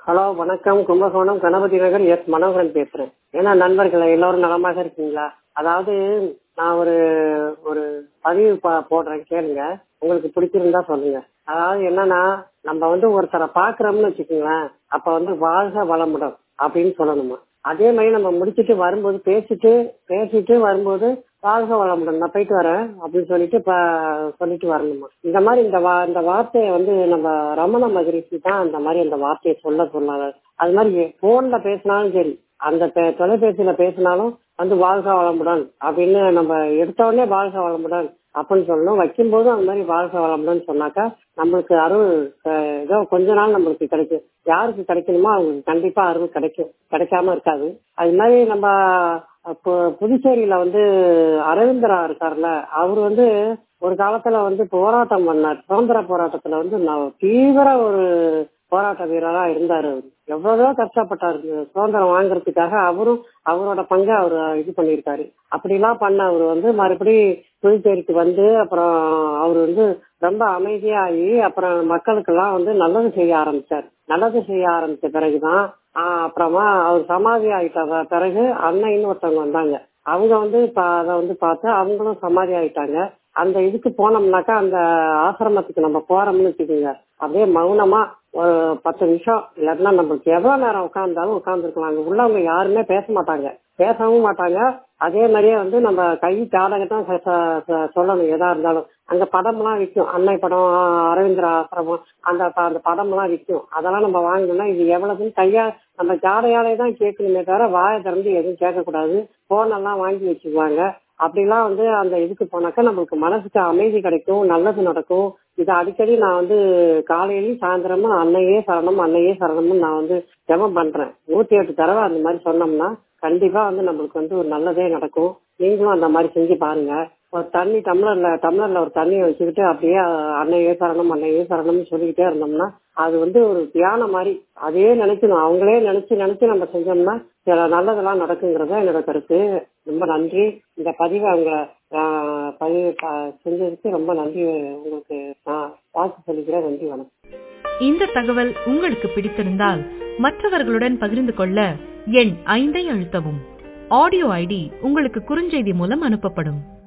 hello வணக்கம் Kumbakonam Ganapathi Nagar S Manoharan பேசுறேன் ஏன்னா நண்பர்களே எல்லாரும் நலமாக இருக்கீங்களா அதாவது நான் ஒரு ஒரு பதிவு ப- போடுறேன் கேளுங்க உங்களுக்கு பிடிச்சிருந்தா சொல்லுங்க அதாவது என்னன்னா நம்ம வந்து ஒருத்தரை பாக்குறோம்னு வச்சுக்கோங்களேன் அப்ப வந்து வாழ்க வளமுடன் அப்படின்னு சொல்லணுமா அதே மாதிரி நம்ம முடிச்சிட்டு வரும்போது பேசிட்டு பேசிட்டு வரும்போது வாழ்க வளமுடன் நான் போயிட்டு வரேன் அப்படின்னு சொல்லிட்டு இப்ப சொல்லிட்டு வரணுமா இந்த மாதிரி இந்த வா இந்த வார்த்தையை வந்து நம்ம ரமண மகரிஷி தான் அந்த மாதிரி அந்த வார்த்தையை சொல்ல சொன்னாங்க அது மாதிரி போன்ல பேசினாலும் சரி அந்த பெ- தொலைபேசியில பேசினாலும் வந்து வாழ்க வளமுடன் அப்படின்னு நம்ம எடுத்த உடனே வாழ்க வளமுடன் அப்படின்னு சொல்லணும் வைக்கும்போதும் அந்த மாதிரி வாழ்க வளமுடன் சொன்னாக்கா நம்மளுக்கு அருள் அஹ், ஏதோ கொஞ்ச நாள் நம்மளுக்கு கிடைக்கும் யாருக்கு கிடைக்கணுமோ அவங்களுக்கு கண்டிப்பா அருள் கிடைக்கும் கிடைக்காம இருக்காது அது மாதிரி நம்ம இப்போ புதுச்சேரியில வந்து அரவிந்தரா இருக்காருல்ல அவர் வந்து ஒரு காலத்துல வந்து போராட்டம் பண்ணார் சுதந்திர போராட்டத்துல வந்து நான் தீவிர ஒரு போராட்ட வீரரா இருந்தாரு அவர் எவ்வளவோ கஷ்டப்பட்டாரு இந்த சுதந்திரம் வாங்குறதுக்காக அவரும் அவரோட பங்கை அவர் இது பண்ணியிருக்காரு அப்படிலாம் பண்ண அவர் வந்து மறுபடி புதுச்சேரிக்கு வந்து அப்புறம் அவர் வந்து ரொம்ப அமைதியாகி அப்புறம் மக்களுக்கெல்லாம் வந்து நல்லது செய்ய ஆரம்பிச்சார் நல்லது செய்ய ஆரம்பிச்ச பிறகுதான் ஆஹ் அப்புறமா அவர் சமாதி ஆயிட்ட ப- பிறகு அன்னைன்னு ஒருத்தவங்க வந்தாங்க அவங்க வந்து இப்ப அதை வந்து பார்த்து அவங்களும் சமாதி ஆயிட்டாங்க அந்த இதுக்கு போனோம்னாக்கா அந்த ஆசிரமத்துக்கு நம்ம போறோம்னு வச்சுக்கோங்க அப்படியே மௌனமா ஒரு பத்து நிமிஷம் இல்லாட்டினா நம்மளுக்கு எவ்வளவு நேரம் உட்கார்ந்தாலும் உட்கார்ந்துருக்கலாம் அங்க உள்ளவங்க யாருமே பேச மாட்டாங்க பேசவும் மாட்டாங்க அதே மாதிரியே வந்து நம்ம கை ஜாதகத்தான் ச- ச- ச- சொல்லணும் எதா இருந்தாலும் அங்க படம்லாம் விற்கும் அன்னை படம் அரவிந்தர ஆசிரமம் அந்த ப- அந்த படம்லாம் விற்கும் அதெல்லாம் நம்ம வாங்கணும்னா இது எவ்வளவுன்னு கையா நம்ம ஜாடையாலே தான் கேட்கணுமே தவிர வாயை திறந்து எதுவும் கேட்கக்கூடாது போன் எல்லாம் வாங்கி வச்சுக்குவாங்க அப்படிலாம் வந்து அந்த இதுக்கு போனாக்கா நம்மளுக்கு மனசுக்கு அமைதி கிடைக்கும் நல்லது நடக்கும் இதை அடிக்கடி நான் வந்து காலையிலயும் சாயந்தரமும் அன்னையே சரணம் அன்னையே சரணம்னு நான் வந்து ஜெபம் பண்றேன் நூத்தி எட்டு தடவை அந்த மாதிரி சொன்னோம்னா கண்டிப்பா வந்து நம்மளுக்கு வந்து ஒரு நல்லதே நடக்கும் நீங்களும் அந்த மாதிரி செஞ்சு பாருங்க ஒரு தண்ணி டம்ளர்ல டம்ளர்ல ஒரு தண்ணியை வச்சுக்கிட்டு அப்படியே அன்னையே சரணம் அன்னையே சரணம்னு சொல்லிக்கிட்டே இருந்தோம்னா அது வந்து ஒரு தியானம் மாதிரி அதே நினைக்கணும் அவங்களே நினைச்சு நினைச்சு நம்ம செஞ்சோம்னா சில நல்லதெல்லாம் நடக்குங்கிறத என்னோட கருத்து ரொம்ப நன்றி இந்த பதிவை அவங்க ஆஹ், பதிவு ப- செஞ்சதுக்கு ரொம்ப நன்றி உங்களுக்கு நான் வாழ்த்து சொல்லிக்கிறேன் நன்றி வணக்கம் இந்த தகவல் உங்களுக்கு பிடித்திருந்தால் மற்றவர்களுடன் பகிர்ந்து கொள்ள எண் ஐந்தை அழுத்தவும் ஆடியோ ஐடி உங்களுக்கு குறுஞ்செய்தி மூலம் அனுப்பப்படும்